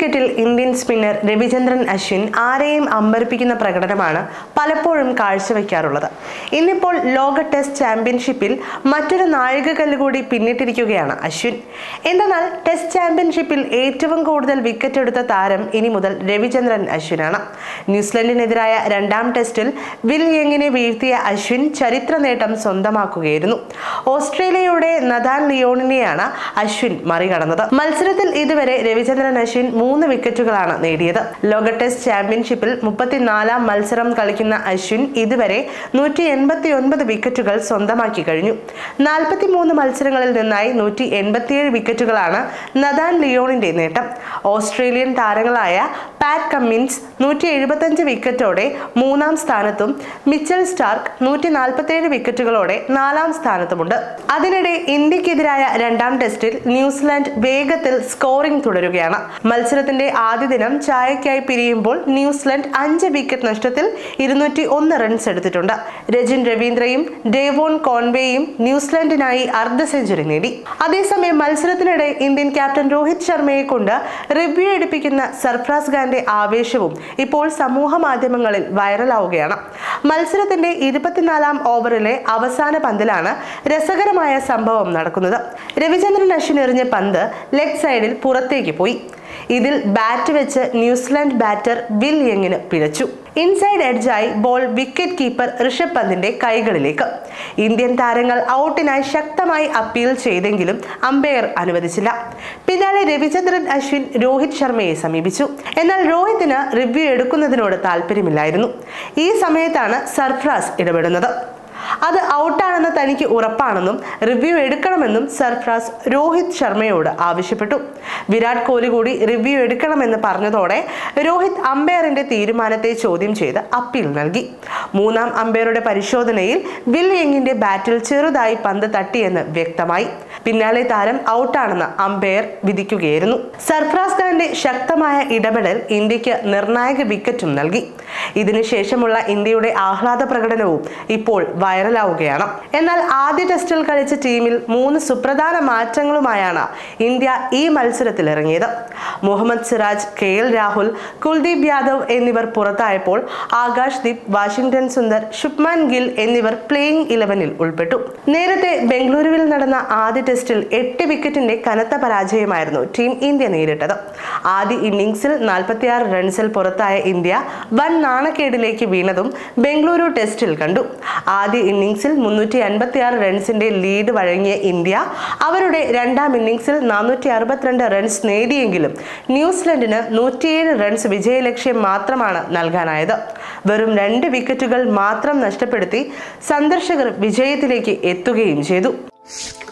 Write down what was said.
വിക്കറ്റിൽ Indian spinner Ravichandran Ashwin ആരെയും അമ്പരപ്പിക്കുന്ന പ്രകടനമാണ് പലപ്പോഴും കാഴ്ചവെക്കാറുള്ളത് ഇന്നിപ്പോൾ ലോക ടെസ്റ്റ് ചാമ്പ്യൻഷിപ്പിൽ മറ്റൊരു നാഴികക്കല്ല് കൂടി പിന്നിട്ടിരിക്കുകയാണ് അശ്വിൻ എന്തെന്നാൽ ടെസ്റ്റ് ചാമ്പ്യൻഷിപ്പിൽ ഏറ്റവും കൂടുതൽ വിക്കറ്റ് എടുത്ത താരം ഇനി മുതൽ രവിചന്ദ്രൻ അശ്വിനാണ് ന്യൂസിലൻഡിനെതിരായ രണ്ടാം ടെസ്റ്റിൽ വിൽ യങ്ങിനെ വീഴ്ത്തിയ അശ്വിൻ ചരിത്ര നേട്ടം സ്വന്തമാക്കുകയായിരുന്നു ഓസ്ട്രേലിയയുടെ നദാൻ ലിയോണിനെയാണ് അശ്വിൻ മറികടന്നത് മത്സരത്തിൽ ഇതുവരെ രവിചന്ദ്രൻ അശ്വിൻ മൂന്ന് വിക്കറ്റുകളാണ് നേടിയത് ലോക ടെസ്റ്റ് ചാമ്പ്യൻഷിപ്പിൽ മുപ്പത്തിനാലാം മത്സരം കളിക്കുന്ന അശ്വിൻ ഇതുവരെ നൂറ്റി എൺപത്തി ഒൻപത് വിക്കറ്റുകൾ സ്വന്തമാക്കി കഴിഞ്ഞു നാൽപ്പത്തിമൂന്ന് മത്സരങ്ങളിൽ നിന്നായി നൂറ്റി എൺപത്തിയേഴ് വിക്കറ്റുകളാണ് നദാൻ ലിയോണിന്റെ നേട്ടം ഓസ്ട്രേലിയൻ താരങ്ങളായ പാറ്റ് കമ്മിൻസ് നൂറ്റി എഴുപത്തഞ്ച് വിക്കറ്റോടെ മൂന്നാം സ്ഥാനത്തും മിച്ചൽ സ്റ്റാർക്ക് നൂറ്റി നാൽപ്പത്തിയേഴ് വിക്കറ്റുകളോടെ നാലാം സ്ഥാനത്തുമുണ്ട് അതിനിടെ ഇന്ത്യക്കെതിരായ രണ്ടാം ടെസ്റ്റിൽ ന്യൂസിലാൻഡ് വേഗത്തിൽ സ്കോറിംഗ് തുടരുകയാണ് മത്സരത്തിന്റെ ആദ്യ ദിനം ചായയ്ക്കായി പിരിയുമ്പോൾ ന്യൂസിലാൻഡ് അഞ്ച് വിക്കറ്റ് നഷ്ടത്തിൽ ഇരുന്നൂറ്റി ഒന്ന് റൺസ് എടുത്തിട്ടുണ്ട് രജിൻ രവീന്ദ്രയും ഡേവോൺ കോൺവേയും ന്യൂസിലാൻഡിനായി അർദ്ധ സെഞ്ചുറി നേടി അതേസമയം മത്സരത്തിനിടെ ഇന്ത്യൻ ക്യാപ്റ്റൻ രോഹിത് ശർമ്മയെ കൊണ്ട് റിവ്യൂ എടുപ്പിക്കുന്ന സർഫ്രാസ് ഖാന്റെ ആവേശവും ഇപ്പോൾ സമൂഹ മാധ്യമങ്ങളിൽ വൈറലാവുകയാണ് മത്സരത്തിന്റെ ഇരുപത്തിനാലാം ഓവറിലെ അവസാന പന്തിലാണ് രസകരമായ സംഭവം നടക്കുന്നത് രവിചന്ദ്രൻ അശ്വിൻ എറിഞ്ഞ പന്ത് ലെഗ് സൈഡിൽ പുറത്തേക്ക് പോയി ഇതിൽ ബാറ്റ് വെച്ച് ന്യൂസിലാൻഡ് ബാറ്റർ വിൽ യങ്ങിന് പിഴച്ചു ഇൻസൈഡ് എഡ്ജായി ബോൾ വിക്കറ്റ് കീപ്പർ ഋഷഭ് പന്തിന്റെ കൈകളിലേക്ക് ഇന്ത്യൻ താരങ്ങൾ ഔട്ടിനായി ശക്തമായി അപ്പീൽ ചെയ്തെങ്കിലും അമ്പയർ അനുവദിച്ചില്ല പിന്നാലെ രവിചന്ദ്രൻ അശ്വിൻ രോഹിത് ശർമ്മയെ സമീപിച്ചു എന്നാൽ രോഹിത്തിന് റിവ്യൂ എടുക്കുന്നതിനോട് താല്പര്യമില്ലായിരുന്നു ഈ സമയത്താണ് സർഫ്രാസ് ഇടപെടുന്നത് അത് ഔട്ടാണെന്ന് തനിക്ക് ഉറപ്പാണെന്നും റിവ്യൂ എടുക്കണമെന്നും സർഫ്രാസ് രോഹിത് ശർമ്മയോട് ആവശ്യപ്പെട്ടു വിരാട് കോഹ്ലി കൂടി റിവ്യൂ എടുക്കണമെന്ന് പറഞ്ഞതോടെ രോഹിത് അമ്പയറിന്റെ തീരുമാനത്തെ ചോദ്യം ചെയ്ത് അപ്പീൽ നൽകി മൂന്നാം അമ്പയറുടെ പരിശോധനയിൽ വിൽ യങ്ങിന്റെ ബാറ്റിൽ ചെറുതായി പന്ത് തട്ടിയെന്ന് വ്യക്തമായി പിന്നാലെ താരം ഔട്ടാണെന്ന് അമ്പയർ വിധിക്കുകയായിരുന്നു സർഫ്രാസ് ഖാന്റെ ശക്തമായ ഇടപെടൽ ഇന്ത്യക്ക് നിർണായക വിക്കറ്റും നൽകി ഇതിനുശേഷമുള്ള ഇന്ത്യയുടെ ആഹ്ലാദ പ്രകടനവും ഇപ്പോൾ വൈറലാവുകയാണ് എന്നാൽ ആദ്യ ടെസ്റ്റിൽ കളിച്ച ടീമിൽ മൂന്ന് സുപ്രധാന മാറ്റങ്ങളുമായാണ് ഇന്ത്യ ഈ മത്സരത്തിൽ ഇറങ്ങിയത് മുഹമ്മദ് സിറാജ് കെ എൽ രാഹുൽ കുൽദീപ് യാദവ് എന്നിവർ പുറത്തായപ്പോൾ ആകാശ് ദീപ് വാഷിംഗ്ടൺ സുന്ദർ ശുഭ്മാൻ ഗിൽ എന്നിവർ പ്ലേയിങ് ഇലവനിൽ ഉൾപ്പെട്ടു നേരത്തെ ബംഗളൂരുവിൽ നടന്ന ആദ്യ ടെസ്റ്റിൽ എട്ട് വിക്കറ്റിന്റെ കനത്ത പരാജയമായിരുന്നു ടീം ഇന്ത്യ നേരിട്ടത് ആദ്യ ഇന്നിംഗ്സിൽ നാൽപ്പത്തിയാറ് റൺസിൽ പുറത്തായ ഇന്ത്യ വൻ നാണക്കേടിലേക്ക് വീണതും ബംഗളൂരു ടെസ്റ്റിൽ കണ്ടു ആദ്യ ഇന്നിംഗ്സിൽ മുന്നൂറ്റി അൻപത്തിയാറ് റൺസിന്റെ ലീഡ് വഴങ്ങിയ ഇന്ത്യ അവരുടെ രണ്ടാം ഇന്നിംഗ്സിൽ നാനൂറ്റി അറുപത്തിരണ്ട് റൺസ് നേടിയെങ്കിലും ന്യൂസിലൻഡിന് നൂറ്റിയേഴ് റൺസ് വിജയലക്ഷ്യം മാത്രമാണ് നൽകാനായത് വെറും രണ്ട് വിക്കറ്റുകൾ മാത്രം നഷ്ടപ്പെടുത്തി സന്ദർശകർ വിജയത്തിലേക്ക് എത്തുകയും ചെയ്തു